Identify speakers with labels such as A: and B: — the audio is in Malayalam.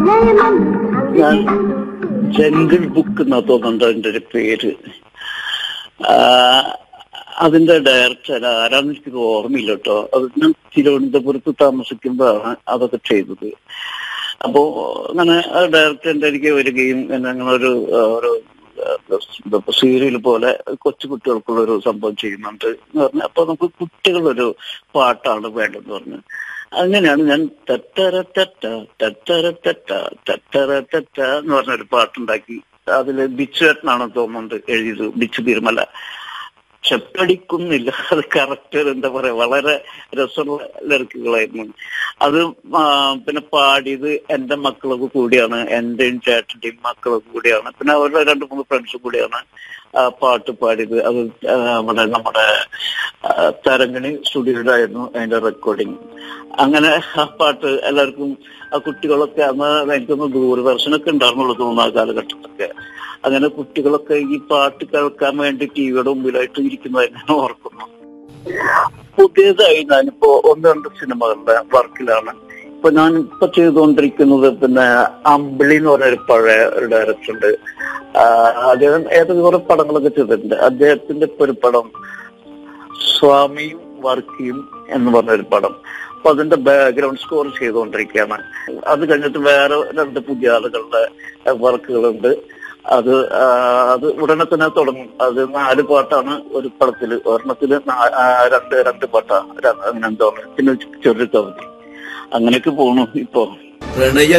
A: ഞാൻ ജംഗിൾ ബുക്ക് എന്നാ തോന്നുന്നുണ്ട് അതിന്റെ ഒരു പേര് ആ, അതിന്റെ ഡയറക്ടർ ആരാന്ന് എനിക്ക് ഓർമ്മയില്ല കേട്ടോ അത് ഞാൻ തിരുവനന്തപുരത്ത് താമസിക്കുമ്പോഴാണ് അതൊക്കെ ചെയ്തത് അപ്പോ അങ്ങനെ ആ ഡയറക്ടറിന്റെ എനിക്ക് വരികയും പിന്നെ അങ്ങനെ ഒരു ആ, ഒരു സീരിയൽ പോലെ കൊച്ചു കുട്ടികൾക്കുള്ള ഒരു സംഭവം ചെയ്യുന്നുണ്ട് എന്ന് പറഞ്ഞു അപ്പൊ നമുക്ക് കുട്ടികളൊരു പാട്ടാണ് വേണ്ടതെന്ന് പറഞ്ഞു അങ്ങനെയാണ് ഞാൻ തത്തര തെറ്റ തത്തര തെറ്റ തത്തര തെറ്റ എന്ന് പറഞ്ഞൊരു പാട്ടുണ്ടാക്കി അതില് ബിച്ചുവേട്ടനാണെന്ന് തോന്നുന്നുണ്ട് എഴുതിയത് ബിച്ചു തിരുമല ചെപ്പടിക്കുന്നില്ല അത് കറക്റ്റ് എന്താ പറയാ വളരെ രസമുള്ള ലിറിക്കുകളായിരുന്നു അത് ആ, പിന്നെ പാടിയത് എന്റെ മക്കളൊക്കെ കൂടിയാണ് എന്റെയും ചേട്ടന്റെയും മക്കളൊക്കെ കൂടിയാണ് പിന്നെ അവരുടെ രണ്ട് മൂന്ന് ഫ്രണ്ട്സും കൂടിയാണ് ആ പാട്ട് പാടിയത് അത് ആ, നമ്മുടെ നമ്മുടെ ആ, തരങ്കണി സ്റ്റുഡിയോയിലായിരുന്നു അതിന്റെ റെക്കോർഡിങ് അങ്ങനെ ആ പാട്ട് എല്ലാവർക്കും ആ കുട്ടികളൊക്കെ അന്ന് എനിക്കൊന്ന് ദൂരദർശനമൊക്കെ ഉണ്ടായിരുന്നുള്ളൂ തോന്നുന്നു ആ കാലഘട്ടത്തൊക്കെ അങ്ങനെ കുട്ടികളൊക്കെ ഈ പാട്ട് കേൾക്കാൻ വേണ്ടി ടിവിയുടെ മുമ്പിലായിട്ട് ഇരിക്കുന്നതായി ഞാൻ ഓർക്കുന്നു പുതിയതായി ഞാനിപ്പോ ഒന്ന് രണ്ട് സിനിമകളുടെ വർക്കിലാണ് ഇപ്പൊ ഞാൻ ഇപ്പൊ ചെയ്തുകൊണ്ടിരിക്കുന്നത് പിന്നെ അമ്പിളി എന്ന് പറഞ്ഞ ഒരു പഴയ ഒരു ഡയറക്ടർ ഉണ്ട് ആ, അദ്ദേഹം ഏതൊക്കെ കുറെ പടങ്ങളൊക്കെ ചെയ്തിട്ടുണ്ട് അദ്ദേഹത്തിന്റെ ഇപ്പൊ ഒരു പടം സ്വാമിയും വർക്കിയും എന്ന് പറഞ്ഞൊരു പടം അപ്പൊ അതിന്റെ ബാക്ക്ഗ്രൗണ്ട് സ്കോർ ചെയ്തുകൊണ്ടിരിക്കുകയാണ് അത് കഴിഞ്ഞിട്ട് വേറെ രണ്ട് പുതിയ ആളുകളുടെ വർക്കുകളുണ്ട് അത് ആ, അത് ഉടനെ തന്നെ തുടങ്ങും അത് നാല് പാട്ടാണ് ഒരു പടത്തില് ഒരെണ്ണത്തില് നാ- ആ, രണ്ട് രണ്ട് പാട്ടാ ര- അങ്ങനെ എന്തോ പിന്നെ ചെറിയ കവിത അങ്ങനെയൊക്കെ പോണു ഇപ്പൊ
B: പ്രണയ